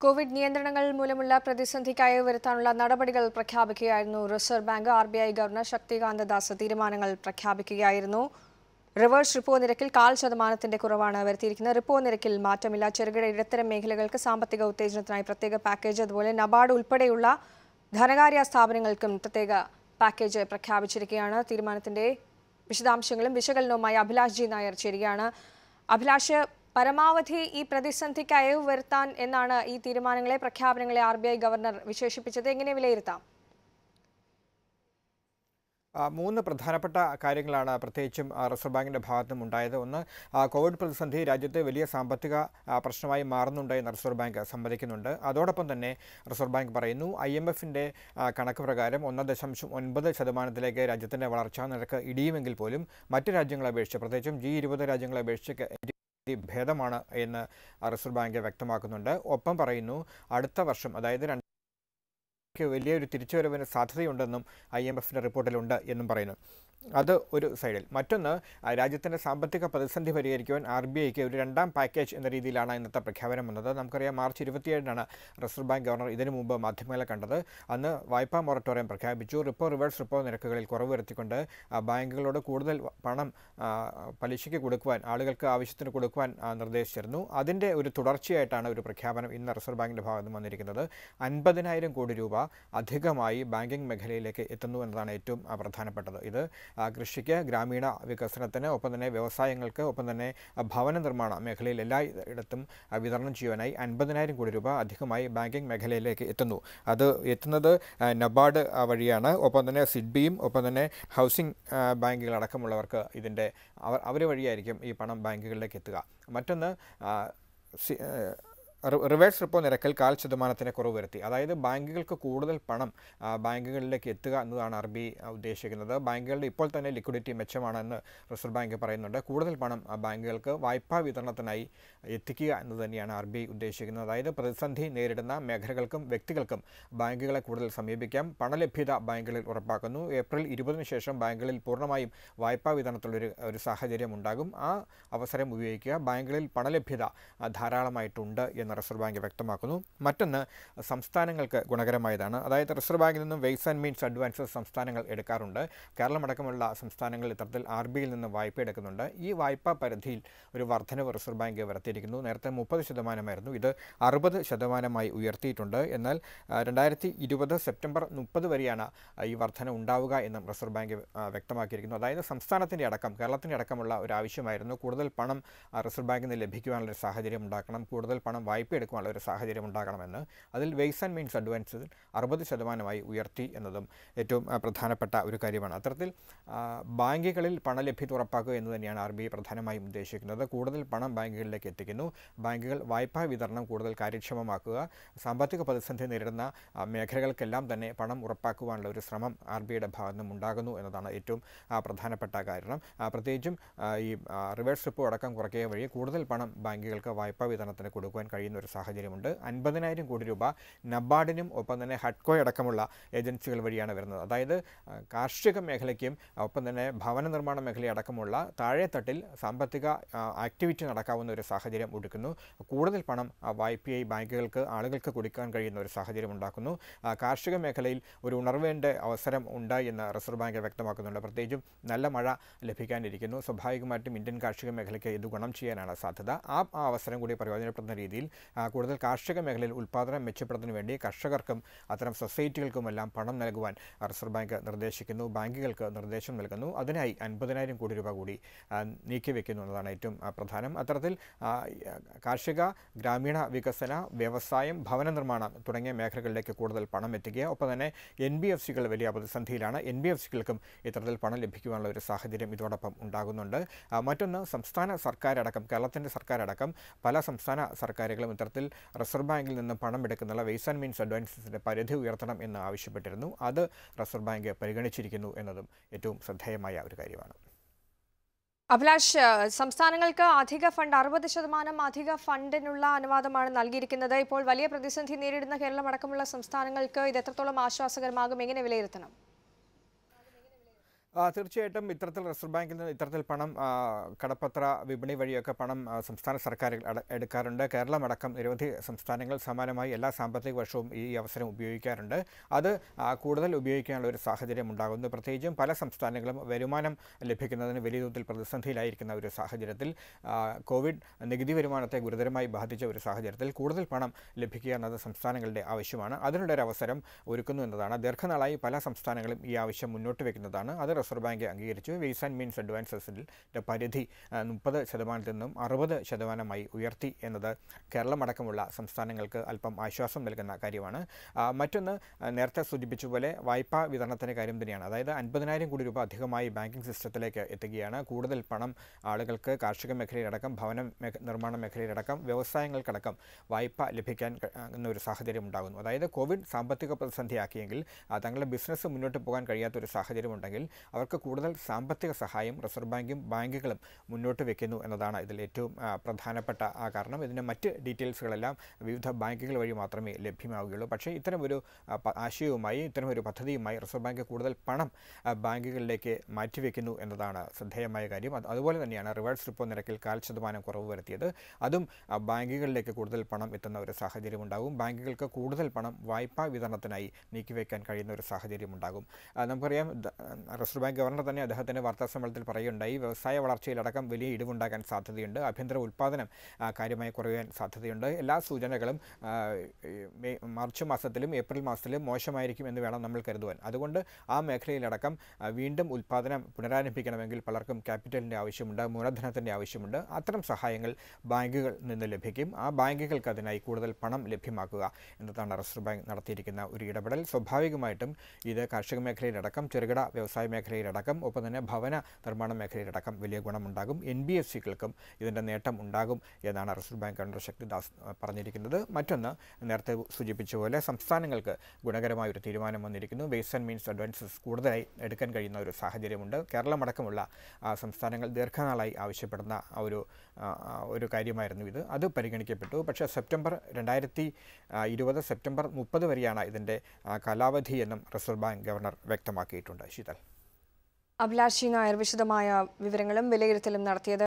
Covid നിയന്ത്രണങ്ങൾ മൂലമുള്ള പ്രതിസന്ധിക്കായി വരുത്താനുള്ള നടപടികൾ പ്രഖ്യാപിക്കുകയായിരുന്നു reserve bank R B I governor Shaktikanta Das തീരുമാനങ്ങൾ പ്രഖ്യാപിക്കുകയായിരുന്നു റിവേഴ്സ് റിപ്പോ നിരക്കിൽ കാൽ ശതമാനത്തിന്റെ കുറവാണ് വരുത്തിയിരിക്കുന്നത് റിപ്പോ നിരക്കിൽ മാറ്റമില്ല ചെറുകിട ഇടത്തരം മേഖലകൾക്ക് സാമ്പത്തിക ഉത്തേജനത്തിനായി പ്രത്യേക പാക്കേജ് അതുപോലെ നബാർഡ് ഉൾപ്പെടെയുള്ള ധനകാര്യ സ്ഥാപനങ്ങൾക്കും പ്രത്യേക പാക്കേജ് പ്രഖ്യാപിച്ചിരിക്കുകയാണ് തീരുമാനത്തിന്റെ വിശദാംശങ്ങളും വിശകലനവുമായി അഭിലാഷ് ജി നായർ ചേരുകയാണ് അഭിലാഷ് പരമാവധി ഈ പ്രതിസന്ധിക്ക് അയവ് വരുത്താൻ എന്നാണ് ഈ തീരുമാനങ്ങളെ പ്രഖ്യാപനങ്ങളെ ആർ ബി ഐ ഗവർണർ വിശേഷിപ്പിച്ചത് എങ്ങനെ വിലയിരുത്താം ആ, മൂന്ന് പ്രധാനപ്പെട്ട കാര്യങ്ങളാണ് പ്രത്യേകിച്ചും ആ, റിസർവ് ബാങ്കിൻ്റെ ഭാഗത്തും ഉണ്ടായത് ഒന്ന് ആ, കോവിഡ് പ്രതിസന്ധി രാജ്യത്തെ വലിയ സാമ്പത്തിക ആ, പ്രശ്നമായി മാറുന്നുണ്ട് എന്ന് റിസർവ് ബാങ്ക് സമ്മതിക്കുന്നുണ്ട് അതോടൊപ്പം തന്നെ റിസർവ് ബാങ്ക് പറയുന്നു ഐ എം എഫിൻ്റെ കണക്ക് പ്രകാരം ഒന്ന് ദശാംശം ഒൻപത് ശതമാനത്തിലേക്ക് രാജ്യത്തിൻ്റെ വളർച്ചാ നിരക്ക് ഇടിയുമെങ്കിൽ പോലും മറ്റ് രാജ്യങ്ങളെ അപേക്ഷിച്ച് പ്രത്യേകിച്ചും ജി ഇരുപത് രാജ്യങ്ങളെ അപേക്ഷിച്ച് സ്ഥിതി ഭേദമാണ് എന്ന് റിസർവ് ബാങ്ക് വ്യക്തമാക്കുന്നുണ്ട് ഒപ്പം പറയുന്നു അടുത്ത വർഷം അതായത് രണ്ട് ക്ക് വലിയൊരു തിരിച്ചുവരവിന് സാധ്യതയുണ്ടെന്നും ഐ എം എഫിൻ്റെ റിപ്പോർട്ടിലുണ്ട് എന്നും പറയുന്നു അത് ഒരു സൈഡിൽ മറ്റൊന്ന് ആ, രാജ്യത്തിൻ്റെ സാമ്പത്തിക പ്രതിസന്ധി പരിഹരിക്കുവാൻ ആർ ബി ഐക്ക് ഒരു രണ്ടാം പാക്കേജ് എന്ന രീതിയിലാണ് ഇന്നത്തെ പ്രഖ്യാപനം വന്നത് നമുക്കറിയാം മാർച്ച് ഇരുപത്തിയേഴിനാണ് റിസർവ് ബാങ്ക് ഗവർണർ ഇതിനു മുമ്പ് മാധ്യമങ്ങളെ കണ്ടത് അന്ന് വായ്പാ മൊറട്ടോറിയം പ്രഖ്യാപിച്ചു റിപ്പോ റിവേഴ്സ് റിപ്പോ നിരക്കുകളിൽ കുറവ് വരുത്തിക്കൊണ്ട് ആ, ബാങ്കുകളോട് കൂടുതൽ വ- പണം ആ, പലിശയ്ക്ക് കൊടുക്കുവാൻ ആളുകൾക്ക് ആവശ്യത്തിന് കൊടുക്കുവാൻ ആ, നിർദ്ദേശിച്ചിരുന്നു അതിൻ്റെ ഒരു തുടർച്ചയായിട്ടാണ് ഒരു പ്രഖ്യാപനം ഇന്ന് റിസർവ് ബാങ്കിൻ്റെ ഭാഗത്ത് നിന്ന് വന്നിരിക്കുന്നത് അൻപതിനായിരം കോടി രൂപ അധികമായി ബാങ്കിംഗ് മേഖലയിലേക്ക് എത്തുന്നു എന്നതാണ് ഏറ്റവും ആ, പ്രധാനപ്പെട്ടത് ഇത് ആ, കൃഷിക്ക് ഗ്രാമീണ വികസനത്തിന് ഒപ്പം തന്നെ വ്യവസായങ്ങൾക്ക് ഒപ്പം തന്നെ ആ, ഭവന നിർമ്മാണ മേഖലയിൽ എല്ലായിടത്തും ആ, വിതരണം ചെയ്യുവാനായി അൻപതിനായിരം കോടി രൂപ അധികമായി ബാങ്കിംഗ് മേഖലയിലേക്ക് എത്തുന്നു അത് എത്തുന്നത് ആ, നബാർഡ് ആ, വഴിയാണ് ഒപ്പം തന്നെ സിഡ്ബിയും ഒപ്പം തന്നെ ഹൗസിംഗ് ആ, ബാങ്കുകളടക്കമുള്ളവർക്ക് ഇതിൻ്റെ അവർ അവർ വഴിയായിരിക്കും ഈ പണം ബാങ്കുകളിലേക്ക് എത്തുക മറ്റൊന്ന് ആ, സി- ആ, റി- റിവേഴ്സ് റിപ്പോ നിരക്കിൽ കാൽ ശതമാനത്തിന് കുറവ് വരുത്തി അതായത് ബാങ്കുകൾക്ക് കൂടുതൽ പണം ആ, ബാങ്കുകളിലേക്ക് എത്തുക എന്നതാണ് ആർ ബി ഉദ്ദേശിക്കുന്നത് ബാങ്കുകളുടെ ഇപ്പോൾ തന്നെ ലിക്വിഡിറ്റി മെച്ചമാണെന്ന് റിസർവ് ബാങ്ക് പറയുന്നുണ്ട് കൂടുതൽ പണം ആ, ബാങ്കുകൾക്ക് വായ്പാ വിതരണത്തിനായി എത്തിക്കുക എന്ന് തന്നെയാണ് ആർ ബി ഉദ്ദേശിക്കുന്നത് അതായത് പ്രതിസന്ധി നേരിടുന്ന മേഖലകൾക്കും വ്യക്തികൾക്കും ബാങ്കുകളെ കൂടുതൽ സമീപിക്കാം പണലഭ്യത ബാങ്കുകളിൽ ഉറപ്പാക്കുന്നു ഏപ്രിൽ ഇരുപതിന് ശേഷം ബാങ്കുകളിൽ പൂർണ്ണമായും വായ്പാ വിതരണത്തിലൊരു ഒരു സാഹചര്യം ഉണ്ടാകും ആ അവസരം ഉപയോഗിക്കുക ബാങ്കുകളിൽ പണലഭ്യത ആ, ധാരാളമായിട്ടുണ്ട് എന്ന് റിസർവ് ബാങ്ക് വ്യക്തമാക്കുന്നു മറ്റൊന്ന് സംസ്ഥാനങ്ങൾക്ക് ഗുണകരമായതാണ് അതായത് റിസർവ് ബാങ്കിൽ നിന്നും വെയ്സ് ആൻഡ് മീൻസ് അഡ്വാൻസസ് സംസ്ഥാനങ്ങൾ എടുക്കാറുണ്ട് കേരളമടക്കമുള്ള സംസ്ഥാനങ്ങൾ ഇത്തരത്തിൽ ആർ ബിയിൽ നിന്ന് വായ്പ എടുക്കുന്നുണ്ട് ഈ വായ്പാ പരിധിയിൽ ഒരു വർധനവ് റിസർവ് ബാങ്ക് വരുത്തിയിരിക്കുന്നു നേരത്തെ മുപ്പത് ശതമാനമായിരുന്നു ഇത് അറുപത് ശതമാനമായി ഉയർത്തിയിട്ടുണ്ട് എന്നാൽ ആ, രണ്ടായിരത്തി ഇരുപത് സെപ്റ്റംബർ മുപ്പത് വരെയാണ് ആ, ഈ വർധന ഉണ്ടാവുക എന്നും റിസർവ് ബാങ്ക് ആ, വ്യക്തമാക്കിയിരിക്കുന്നു അതായത് സംസ്ഥാനത്തിൻ്റെ അടക്കം കേരളത്തിൻ്റെ അടക്കമുള്ള ഒരു ആവശ്യമായിരുന്നു കൂടുതൽ പണം ആ, റിസർവ് ബാങ്കിൽ നിന്ന് ലഭിക്കുവാനുള്ള ഒരു സാഹചര്യം ഉണ്ടാക്കണം കൂടുതൽ പണം വായ്പ എടുക്കുവാനുള്ള ഒരു സാഹചര്യം ഉണ്ടാക്കണമെന്ന് അതിൽ വെയ്സ് ആൻഡ് മീൻസ് അഡ്വാൻസിൽ അറുപത് ശതമാനമായി ഉയർത്തി എന്നതും ഏറ്റവും ആ, പ്രധാനപ്പെട്ട ഒരു കാര്യമാണ് അത്തരത്തിൽ ആ, ബാങ്കുകളിൽ പണലഭ്യത ഉറപ്പാക്കുക എന്ന് തന്നെയാണ് ആർ ബി ഐ പ്രധാനമായും ഉദ്ദേശിക്കുന്നത് കൂടുതൽ പണം ബാങ്കുകളിലേക്ക് എത്തിക്കുന്നു ബാങ്കുകൾ വായ്പാ വിതരണം കൂടുതൽ കാര്യക്ഷമമാക്കുക സാമ്പത്തിക പ്രതിസന്ധി നേരിടുന്ന ആ, മേഖലകൾക്കെല്ലാം തന്നെ പണം ഉറപ്പാക്കുവാനുള്ള ഒരു ശ്രമം ആർ ബി ഐയുടെ ഭാഗത്തു നിന്നും ഉണ്ടാകുന്നു എന്നതാണ് ഏറ്റവും ആ, പ്രധാനപ്പെട്ട കാരണം ആ, പ്രത്യേകിച്ചും ആ, ഈ ആ, റിവേഴ്സ് റിപ്പോ അടക്കം കുറയ്ക്കുക വഴി കൂടുതൽ പണം ബാങ്കുകൾക്ക് വായ്പാ വിതരണത്തിന് കൊടുക്കുവാൻ കഴിയുന്ന ഒരു സാഹചര്യമുണ്ട് അൻപതിനായിരം കോടി രൂപ നബാർഡിനും ഒപ്പം തന്നെ ഹഡ്കോ അടക്കമുള്ള ഏജൻസികൾ വഴിയാണ് വരുന്നത് അതായത് ആ, കാർഷിക മേഖലയ്ക്കും ഒപ്പം തന്നെ ഭവന നിർമ്മാണ മേഖലയടക്കമുള്ള താഴെത്തട്ടിൽ സാമ്പത്തിക ആ, ആക്ടിവിറ്റി നടക്കാവുന്ന ഒരു സാഹചര്യം ഒരുക്കുന്നു കൂടുതൽ പണം ആ, വായ്പയായി ബാങ്കുകൾക്ക് ആളുകൾക്ക് കൊടുക്കാൻ കഴിയുന്ന ഒരു സാഹചര്യം ഉണ്ടാക്കുന്നു ആ, കാർഷിക മേഖലയിൽ ഒരു ഉണർവേണ്ട അവസരം ഉണ്ടായി എന്ന് റിസർവ് ബാങ്ക് വ്യക്തമാക്കുന്നുണ്ട് പ്രത്യേകിച്ചും നല്ല മഴ ലഭിക്കാനിരിക്കുന്നു സ്വാഭാവികമായിട്ടും ഇന്ത്യൻ കാർഷിക മേഖലയ്ക്ക് ഇത് ഗുണം ചെയ്യാനാണ് സാധ്യത ആ ആ അവസരം കൂടി പ്രയോജനപ്പെടുന്ന രീതിയിൽ ആ, കൂടുതൽ കാർഷിക മേഖലയിൽ ഉൽപ്പാദനം മെച്ചപ്പെടുന്നതിന് വേണ്ടി കർഷകർക്കും അത്തരം സൊസൈറ്റികൾക്കുമെല്ലാം പണം നൽകുവാൻ റിസർവ് ബാങ്ക് നിർദ്ദേശിക്കുന്നു ബാങ്കുകൾക്ക് നിർദ്ദേശം നൽകുന്നു അതിനായി അൻപതിനായിരം കോടി രൂപ കൂടി ആ, നീക്കിവെക്കുന്നു എന്നതാണ് ഏറ്റവും ആ, പ്രധാനം അത്തരത്തിൽ ആ, കാർഷിക ഗ്രാമീണ വികസന വ്യവസായം ഭവന നിർമ്മാണം തുടങ്ങിയ മേഖലകളിലേക്ക് കൂടുതൽ പണം എത്തിക്കുക ഒപ്പം തന്നെ എൻ ബി എഫ് സികൾ വലിയ പ്രതിസന്ധിയിലാണ് എൻ ബി എഫ് സികൾക്കും ഇത്തരത്തിൽ പണം ലഭിക്കുവാനുള്ള ഒരു സാഹചര്യം ഇതോടൊപ്പം ഉണ്ടാകുന്നുണ്ട് ആ, മറ്റൊന്ന് സംസ്ഥാന സർക്കാരടക്കം കേരളത്തിൻ്റെ സർക്കാരടക്കം പല സംസ്ഥാന സർക്കാരുകളും ഇത്തരത്തിൽ റിസർവ് ബാങ്കിൽ നിന്ന് പണം എടുക്കുന്നുള്ള വെയ്സ് ആൻഡ് മീൻസ് അഡ്വാൻസസിൻ്റെ പരിധി ഉയർത്തണം എന്ന് ആവശ്യപ്പെട്ടിരുന്നു അത് റിസർവ് ബാങ്ക് പരിഗണിച്ചിരിക്കുന്നു എന്നതും ഏറ്റവും ശ്രദ്ധേയമായ ഒരു കാര്യമാണ് അഭിലാഷ് സംസ്ഥാനങ്ങൾക്ക് അധിക ഫണ്ട് അറുപത് ശതമാനം അധിക ഫണ്ടിനുള്ള അനുവാദമാണ് നൽകിയിരിക്കുന്നത് ഇപ്പോൾ വലിയ പ്രതിസന്ധി നേരിടുന്ന കേരളം അടക്കമുള്ള സംസ്ഥാനങ്ങൾക്ക് ഇത് എത്രത്തോളം ആശ്വാസകരമാകും എങ്ങനെ വിലയിരുത്തണം ആ, തീർച്ചയായിട്ടും ഇത്തരത്തിൽ റിസർവ് ബാങ്കിൽ നിന്ന് ഇത്തരത്തിൽ പണം ആ, കടപ്പത്ര വിപണി വഴിയൊക്കെ പണം ആ, സംസ്ഥാന സർക്കാരുകൾ അട- എടുക്കാറുണ്ട് കേരളമടക്കം നിരവധി സംസ്ഥാനങ്ങൾ സമാനമായി എല്ലാ സാമ്പത്തിക വർഷവും ഈ അവസരം ഉപയോഗിക്കാറുണ്ട് അത് ആ, കൂടുതൽ ഉപയോഗിക്കാനുള്ള ഒരു സാഹചര്യം ഉണ്ടാകുന്നു പ്രത്യേകിച്ചും പല സംസ്ഥാനങ്ങളും വരുമാനം ലഭിക്കുന്നതിന് വലിയ തോതിൽ പ്രതിസന്ധിയിലായിരിക്കുന്ന ഒരു സാഹചര്യത്തിൽ ആ, കോവിഡ് നികുതി വരുമാനത്തെ ഗുരുതരമായി ബാധിച്ച ഒരു സാഹചര്യത്തിൽ കൂടുതൽ പണം ലഭിക്കുക എന്നത് സംസ്ഥാനങ്ങളുടെ ആവശ്യമാണ് അതിനുള്ളൊരു അവസരം ഒരുക്കുന്നു എന്നതാണ് ദീർഘനാളായി പല സംസ്ഥാനങ്ങളും ഈ ആവശ്യം മുന്നോട്ട് വെക്കുന്നതാണ് അത് റിസർവ് ബാങ്ക് അംഗീകരിച്ചു വെയ്സ് ആൻഡ് മീൻസ് അഡ്വാൻസസിൻ്റെ പരിധി മുപ്പത് ശതമാനത്തിൽ നിന്നും അറുപത് ശതമാനമായി ഉയർത്തി എന്നത് കേരളമടക്കമുള്ള സംസ്ഥാനങ്ങൾക്ക് അല്പം ആശ്വാസം നൽകുന്ന കാര്യമാണ് ആ, മറ്റൊന്ന് ആ, നേരത്തെ സൂചിപ്പിച്ച പോലെ വായ്പാ വിതരണത്തിൻ്റെ കാര്യം തന്നെയാണ് അതായത് അൻപതിനായിരം കോടി രൂപ അധികമായി ബാങ്കിംഗ് സിസ്റ്റത്തിലേക്ക് എത്തുകയാണ് കൂടുതൽ പണം ആളുകൾക്ക് കാർഷിക മേഖലയിലടക്കം ഭവന മേഖ- നിർമ്മാണ മേഖലയിലടക്കം വ്യവസായങ്ങൾക്കടക്കം വായ്പ ലഭിക്കാൻ ക- എന്ന ഒരു സാഹചര്യം ഉണ്ടാകുന്നു അതായത് കോവിഡ് സാമ്പത്തിക പ്രതിസന്ധിയാക്കിയെങ്കിൽ ആ, തങ്ങളുടെ ബിസിനസ് മുന്നോട്ട് പോകാൻ കഴിയാത്ത ഒരു സാഹചര്യം ഉണ്ടെങ്കിൽ അവർക്ക് കൂടുതൽ സാമ്പത്തിക സഹായം റിസർവ് ബാങ്കും ബാങ്കുകളും മുന്നോട്ട് വെക്കുന്നു എന്നതാണ് ഇതിൽ ഏറ്റവും ആ, പ്രധാനപ്പെട്ട ആ കാരണം ഇതിൻ്റെ മറ്റ് ഡീറ്റെയിൽസുകളെല്ലാം വിവിധ ബാങ്കുകൾ വഴി മാത്രമേ ലഭ്യമാവുകയുള്ളൂ പക്ഷേ ഇത്തരമൊരു ആ, പ- ആശയവുമായി ഇത്തരമൊരു പദ്ധതിയുമായി റിസർവ് ബാങ്ക് കൂടുതൽ പണം ആ, ബാങ്കുകളിലേക്ക് മാറ്റിവെക്കുന്നു എന്നതാണ് ശ്രദ്ധേയമായ കാര്യം അത് അതുപോലെ തന്നെയാണ് റിവേഴ്സ് റിപ്പോ നിരക്കിൽ കാൽ ശതമാനം കുറവ് വരുത്തിയത് അതും ആ, ബാങ്കുകളിലേക്ക് കൂടുതൽ പണം എത്തുന്ന ഒരു സാഹചര്യം ഉണ്ടാകും ബാങ്കുകൾക്ക് കൂടുതൽ പണം വായ്പാ വിതരണത്തിനായി നീക്കിവെക്കാൻ കഴിയുന്ന ഒരു സാഹചര്യം ഉണ്ടാകും ആ, നമുക്കറിയാം ദ- റിസർവ് ബാങ്ക് ഗവർണർ തന്നെ അദ്ദേഹത്തിൻ്റെ വാർത്താ സമ്മേളനത്തിൽ പറയുകയുണ്ടായി വ്യവസായ വളർച്ചയിലടക്കം വലിയ ഇടിവുണ്ടാകാൻ സാധ്യതയുണ്ട് ആഭ്യന്തര ഉൽപ്പാദനം ആ, കാര്യമായി കുറയാൻ സാധ്യതയുണ്ട് എല്ലാ സൂചനകളും ആ, ഈ മെയ് മാർച്ച് മാസത്തിലും ഏപ്രിൽ മാസത്തിലും മോശമായിരിക്കും എന്ന് വേണം നമ്മൾ കരുതുവാൻ അതുകൊണ്ട് ആ മേഖലയിലടക്കം ആ, വീണ്ടും ഉൽപ്പാദനം പുനരാരംഭിക്കണമെങ്കിൽ പലർക്കും ക്യാപിറ്റലിൻ്റെ ആവശ്യമുണ്ട് മൂലധനത്തിൻ്റെ ആവശ്യമുണ്ട് അത്തരം സഹായങ്ങൾ ബാങ്കുകൾ നിന്ന് ലഭിക്കും ആ ബാങ്കുകൾക്ക് അതിനായി കൂടുതൽ പണം ലഭ്യമാക്കുക എന്നതാണ് റിസർവ് ബാങ്ക് നടത്തിയിരിക്കുന്ന ഒരു ഇടപെടൽ സ്വാഭാവികമായിട്ടും ഇത് കാർഷിക മേഖലയിലടക്കം ചെറുകിട വ്യവസായ മേഖലയിലടക്കം ഒപ്പം തന്നെ ഭവന നിർമ്മാണ മേഖലയിലടക്കം വലിയ ഗുണമുണ്ടാകും എൻ ബി എഫ് സികൾക്കും ഇതിൻ്റെ നേട്ടം ഉണ്ടാകും എന്നാണ് റിസർവ് ബാങ്ക് ഗവർണർ ശക്തിദാസ് അഹ്, പറഞ്ഞിരിക്കുന്നത് മറ്റൊന്ന് നേരത്തെ സൂചിപ്പിച്ച പോലെ സംസ്ഥാനങ്ങൾക്ക് ഗുണകരമായ ഒരു തീരുമാനം വന്നിരിക്കുന്നു ബേസ് ആൻഡ് മീൻസ് അഡ്വാൻസസ് കൂടുതലായി എടുക്കാൻ കഴിയുന്ന ഒരു സാഹചര്യമുണ്ട് കേരളമടക്കമുള്ള ആ, സംസ്ഥാനങ്ങൾ ദീർഘനാളായി ആവശ്യപ്പെടുന്ന ആ ഒരു ആ, ആ, ഒരു കാര്യമായിരുന്നു ഇത് അത് പരിഗണിക്കപ്പെട്ടു പക്ഷേ സെപ്റ്റംബർ രണ്ടായിരത്തി ഇരുപത് സെപ്റ്റംബർ മുപ്പത് വരെയാണ് ഇതിൻ്റെ ആ, കാലാവധി എന്നും റിസർവ് ബാങ്ക് ഗവർണർ വ്യക്തമാക്കിയിട്ടുണ്ട് ശീതൽ അഭിലാഷി നായർ വിശദമായ വിവരങ്ങളും വിലയിരുത്തലും നടത്തിയത്